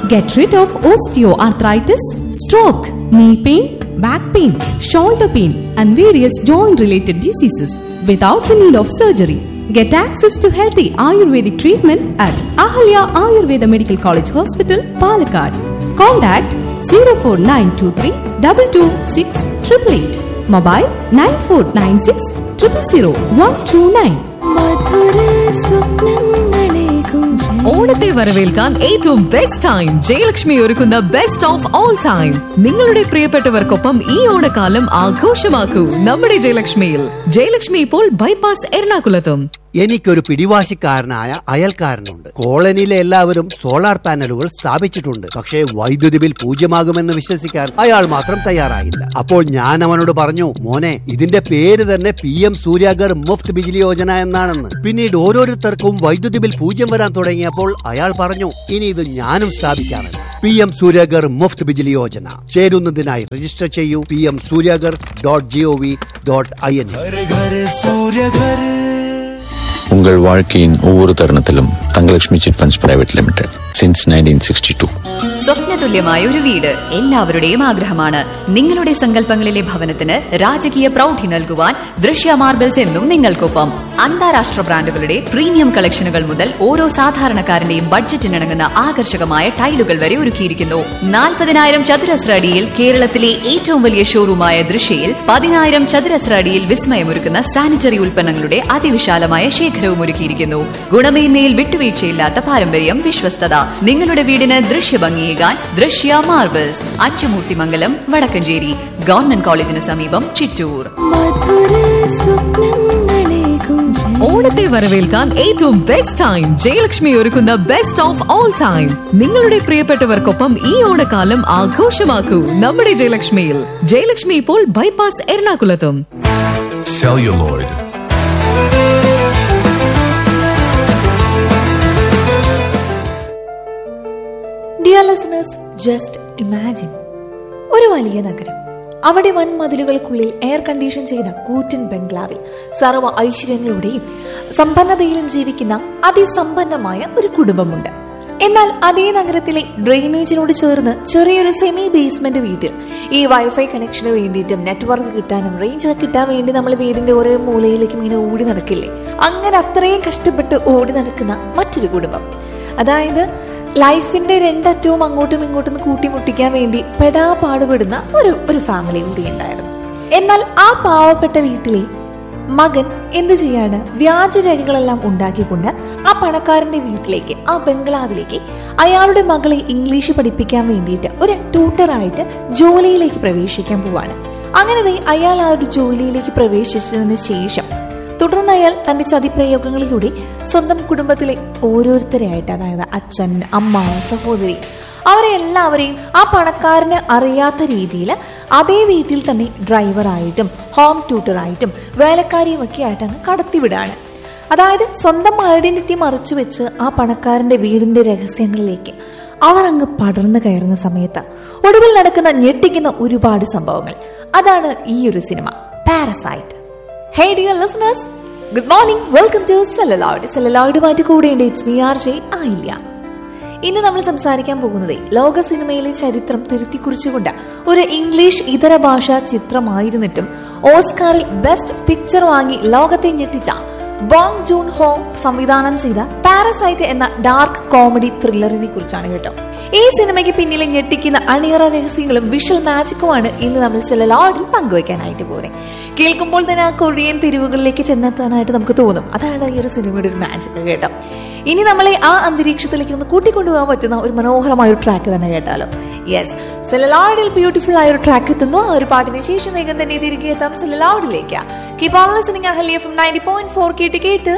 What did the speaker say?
Get rid of osteoarthritis, stroke, knee pain, back pain, shoulder pain, and various joint related diseases without the need of surgery. Get access to healthy Ayurvedic treatment at Ahalya Ayurveda Medical College Hospital, Palakkad. Contact 04923 226 888. Mobile 9496 000 129. മധുര സ്വപ്നങ്ങളേകും ഓണത്തെ വരവേൽക്കാൻ ഏറ്റവും best time Jayalakshmi ഒരുക്കുന്ന best of all time നിങ്ങളുടെ പ്രിയപ്പെട്ടവർക്കൊപ്പം ഈ ഓണക്കാലം ആഘോഷമാക്കൂ നമ്മുടെ ജയലക്ഷ്മിയിൽ ജയലക്ഷ്മി ഇപ്പോൾ bypass എറണാകുളത്തും എനിക്കൊരു പിടിവാശിക്കാരനായ അയൽക്കാരനുണ്ട് കോളനിയിലെ എല്ലാവരും സോളാർ പാനലുകൾ സ്ഥാപിച്ചിട്ടുണ്ട് പക്ഷേ വൈദ്യുതി ബിൽ പൂജ്യമാകുമെന്ന് വിശ്വസിക്കാൻ അയാൾ മാത്രം തയ്യാറായില്ല അപ്പോൾ ഞാൻ അവനോട് പറഞ്ഞു മോനെ ഇതിന്റെ പേര് തന്നെ പി എം സൂര്യാഗർ മുഫ്ത് ബിജിലി യോജന എന്നാണെന്ന് പിന്നീട് ഓരോരുത്തർക്കും വൈദ്യുതി ബിൽ പൂജ്യം വരാൻ തുടങ്ങിയപ്പോൾ അയാൾ പറഞ്ഞു ഇനി ഇത് ഞാനും സ്ഥാപിക്കാമെന്ന് പി എം സൂര്യാഗർ മുഫ്ത് ബിജിലി യോജന ചേരുന്നതിനായി രജിസ്റ്റർ ചെയ്യൂ P M Suryaghar dot G O V dot I N घर घर सूर्य घर உங்கள் வாழ்க்கையின் ஒவ்வொரு தருணத்திலும் Thangalakshmi chit funds private limited since nineteen sixty two സ്വപ്നതുല്യമായ ഒരു വീട് എല്ലാവരുടെയും ആഗ്രഹമാണ് നിങ്ങളുടെ സങ്കല്പങ്ങളിലെ ഭവനത്തിന് രാജകീയ പ്രൗഢി നൽകുവാൻ ദൃശ്യ മാർബിൾസ് എന്നും നിങ്ങൾക്കൊപ്പം അന്താരാഷ്ട്ര ബ്രാൻഡുകളുടെ പ്രീമിയം കളക്ഷനുകൾ മുതൽ ഓരോ സാധാരണക്കാരന്റെയും ബഡ്ജറ്റിനിണങ്ങുന്ന ആകർഷകമായ ടൈലുകൾ വരെ ഒരുക്കിയിരിക്കുന്നു നാൽപ്പതിനായിരം ചതുരശ്ര അടിയിൽ കേരളത്തിലെ ഏറ്റവും വലിയ ഷോറൂമായ ദൃശ്യയിൽ പതിനായിരം ചതുരശ്ര അടിയിൽ വിസ്മയമൊരുക്കുന്ന സാനിറ്ററി ഉൽപ്പന്നങ്ങളുടെ അതിവിശാലമായ ശേഖരവും ഒരുക്കിയിരിക്കുന്നു ഗുണമേന്മയിൽ വിട്ടുവീഴ്ചയില്ലാത്ത പാരമ്പര്യം വിശ്വസ്തത നിങ്ങളുടെ വീടിന് ദൃശ്യഭംഗിയേകാൻ ദൃശ്യ മാർബിൾസ് അച്ചുമൂർത്തിമംഗലം വടക്കഞ്ചേരി ഗവൺമെന്റ് കോളേജിന് സമീപം ചിറ്റൂർ മധുര സ്വപ്നങ്ങളേകും ഓണത്തെ വരവേൽക്കാൻ ഏറ്റവും ബെസ്റ്റ് ടൈം ജയലക്ഷ്മി ഒരുക്കുന്ന ബെസ്റ്റ് ഓഫ് ഓൾ ടൈം നിങ്ങളുടെ പ്രിയപ്പെട്ടവർക്കൊപ്പം ഈ ഓണക്കാലം ആഘോഷമാക്കൂ നമ്മുടെ ജയലക്ഷ്മിയിൽ ജയലക്ഷ്മി ഇപ്പോൾ ബൈപ്പാസ് എറണാകുളത്തും celluloid dear listeners just imagine ഒരു വലിയ നഗരം അവിടെ വൻ മതിലുകൾക്കുള്ളിൽ എയർ കണ്ടീഷൻ ചെയ്ത കൂറ്റൻ ബംഗ്ലാവിൽ സർവ്വ ഐശ്വര്യങ്ങളോടെയും സമ്പന്നതയിലും ജീവിക്കുന്ന അതിസമ്പന്നമായ ഒരു കുടുംബമുണ്ട് എന്നാൽ അതേ നഗരത്തിലെ ഡ്രെയിനേജിനോട് ചേർന്ന് ചെറിയൊരു സെമി ബേസ്മെന്റ് വീട്ടിൽ ഈ വൈഫൈ കണക്ഷന് വേണ്ടിയിട്ടും നെറ്റ്വർക്ക് കിട്ടാനും റേഞ്ച് കിട്ടാൻ വേണ്ടി നമ്മൾ വീടിന്റെ ഓരോ മൂലയിലേക്കും ഇങ്ങനെ ഓടി നടക്കില്ലേ അങ്ങനെ അത്രയും കഷ്ടപ്പെട്ട് ഓടി നടക്കുന്ന മറ്റൊരു കുടുംബം അതായത് ലൈഫിന്റെ രണ്ടറ്റവും അങ്ങോട്ടും ഇങ്ങോട്ടും കൂട്ടിമുട്ടിക്കാൻ വേണ്ടി പെടാ പാടുപെടുന്ന ഒരു ഒരു ഫാമിലി കൂടി ഉണ്ടായിരുന്നു എന്നാൽ ആ പാവപ്പെട്ട വീട്ടിലെ മകൻ എന്തു ചെയ്യാണ് വ്യാജരേഖകളെല്ലാം ഉണ്ടാക്കിക്കൊണ്ട് ആ പണക്കാരന്റെ വീട്ടിലേക്ക് ആ ബംഗ്ലാവിലേക്ക് അയാളുടെ മകളെ ഇംഗ്ലീഷ് പഠിപ്പിക്കാൻ വേണ്ടിയിട്ട് ഒരു ട്യൂട്ടറായിട്ട് ജോലിയിലേക്ക് പ്രവേശിക്കാൻ പോവാണ് അങ്ങനെ ദേ അയാൾ ആ ഒരു ജോലിയിലേക്ക് പ്രവേശിച്ചതിന് ശേഷം തുടർന്ന് അയാൾ തന്റെ ചതിപ്രയോഗങ്ങളിലൂടെ സ്വന്തം കുടുംബത്തിലെ ഓരോരുത്തരെയായിട്ട് അതായത് അച്ഛൻ അമ്മ സഹോദരി അവരെ എല്ലാവരെയും ആ പണക്കാരന് അറിയാത്ത രീതിയിൽ അതേ വീട്ടിൽ തന്നെ ഡ്രൈവറായിട്ടും ഹോം ട്യൂട്ടറായിട്ടും വേലക്കാരിയും ഒക്കെ ആയിട്ട് അങ്ങ് കടത്തിവിടാണ് അതായത് സ്വന്തം ഐഡന്റിറ്റി മറച്ചു വെച്ച് ആ പണക്കാരന്റെ വീടിന്റെ രഹസ്യങ്ങളിലേക്ക് അവർ അങ്ങ് പടർന്നു കയറുന്ന സമയത്ത് ഒടുവിൽ നടക്കുന്ന ഞെട്ടിക്കുന്ന ഒരുപാട് സംഭവങ്ങൾ അതാണ് ഈ ഒരു സിനിമ parasite hey dear listeners good morning welcome to celluloid സെലലോഡുമായിട്ട് കൂടെയുണ്ട് ഇറ്റ്സ് മി ആർ ജെ ആയില്ല ഇന്ന് നമ്മൾ സംസാരിക്കാൻ പോകുന്നത് ലോക സിനിമയിലെ ചരിത്രം തിരുത്തിക്കുറിച്ചുകൊണ്ട് ഒരു ഇംഗ്ലീഷ് ഇതര ഭാഷാ ചിത്രമായിരുന്നിട്ടും ഓസ്കാറിൽ ബെസ്റ്റ് പിക്ചർ വാങ്ങി ലോകത്തെ ഞെട്ടിച്ച ബോങ് ജൂൺ ഹോ സംവിധാനം ചെയ്ത പാരസൈറ്റ് എന്ന ഡാർക്ക് കോമഡി ത്രില്ലറിനെ കുറിച്ചാണ് കേട്ടോ ഈ സിനിമയ്ക്ക് പിന്നിലെ ഞെട്ടിക്കുന്ന അണിയറ രഹസ്യങ്ങളും വിഷ്വൽ മാജിക്കുമാണ് ഇന്ന് നമ്മൾ ചില ലോഡിൽ പങ്കുവയ്ക്കാനായിട്ട് പോകുന്നത് കേൾക്കുമ്പോൾ തന്നെ ആ കൊറിയൻ തെരുവുകളിലേക്ക് ചെന്നെത്താനായിട്ട് നമുക്ക് തോന്നും അതാണ് ഈ ഒരു സിനിമയുടെ ഒരു മാജിക് കേട്ടോ ഇനി നമ്മളെ ആ അന്തരീക്ഷത്തിലേക്ക് ഒന്ന് കൂട്ടിക്കൊണ്ടുപോകാൻ പറ്റുന്ന ഒരു മനോഹരമായ ഒരു ട്രാക്ക് തന്നെ കേട്ടാലോ യെസ് സെലലാഡിൽ ബ്യൂട്ടിഫുൾ ആയ ഒരു ട്രാക്ക് എത്തുന്നു ആ ഒരു പാട്ടിന് ശേഷം വേഗം തന്നെ തിരികെ എത്താം സെലലാഡിലേക്ക് keep on listening Ahalya from ninety point four കേട്ട് കേട്ട്